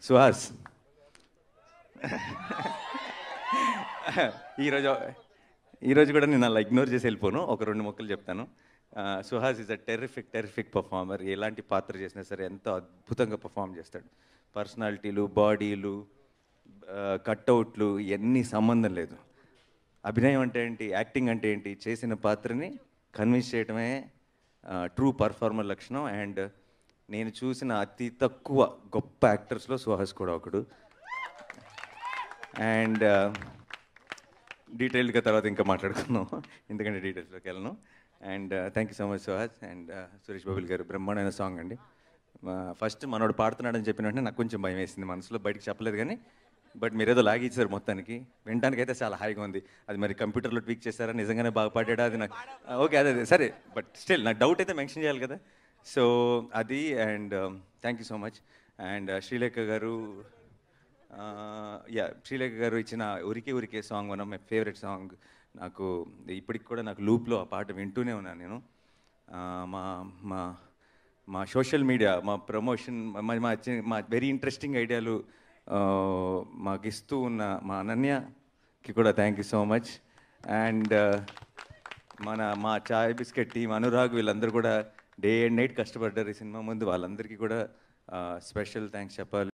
సుహాస్ ఈరోజు ఈరోజు కూడా నేను అలా ఇగ్నోర్ చేసి వెళ్ళిపోను ఒక రెండు మొక్కలు చెప్తాను ఆ, Suhas is a terrific terrific performer ఎలాంటి పాత్ర చేసినా సరే ఎంతో అద్భుతంగా పర్ఫామ్ చేస్తాడు పర్సనాలిటీలు బాడీలు కట్అవుట్లు ఇవన్నీ సంబంధం లేదు అభినయం అంటే ఏంటి యాక్టింగ్ అంటే ఏంటి చేసిన పాత్రని కన్విన్స్ చేయడమే ట్రూ పర్ఫార్మర్ లక్షణం అండ్ నేను చూసిన అతి తక్కువ గొప్ప యాక్టర్స్లో సుహాస్ కూడా ఒకడు అండ్ డీటెయిల్డ్గా తర్వాత ఇంకా మాట్లాడుకుందాం ఎందుకంటే డీటెయిల్స్లోకి వెళ్ళను and thank you so much Suhas and Suresh బాబుల్ గారు బ్రహ్మాండమైన సాంగ్ అండి ఫస్ట్ మనోడు పాడుతున్నాడని చెప్పిన వెంటనే నాకు కొంచెం భయం వేసింది మనసులో బయటికి చెప్పలేదు కానీ బట్ మీరేదో లాగిచ్చారు మొత్తానికి వినడానికి అయితే చాలా హాయిగా ఉంది అది మరి కంప్యూటర్లో ట్వీక్ చేశారా నిజంగానే బాగా పాడాడా అది నాకు ఓకే అదే అదే సరే బట్ స్టిల్ నాకు డౌట్ అయితే మెన్షన్ చేయాలి కదా సో అది and thank you so much and Srilekha గారు యా శ్రీలేఖ గారు ఇచ్చిన ఉరికే ఉరికే song one of my favourite song నాకు ఇప్పటికి కూడా నాకు లూప్లో ఆ పాట వింటూనే ఉన్నాను నేను ఆ, మా మా మా సోషల్ మీడియా మా ప్రమోషన్ మా మా చి- మా వెరీ ఇంట్రెస్టింగ్ ఐడియాలు ఆ, మాకు ఇస్తూ ఉన్న మా అనన్యకి కూడా thank you so much and మన మా చాయ్ బిస్కెట్ టీం అనురాగ్ వీళ్ళందరూ కూడా డే అండ్ నైట్ కష్టపడ్డారు ఈ సినిమా ముందు వాళ్ళందరికీ కూడా స్పెషల్ థ్యాంక్స్ చెప్పాలి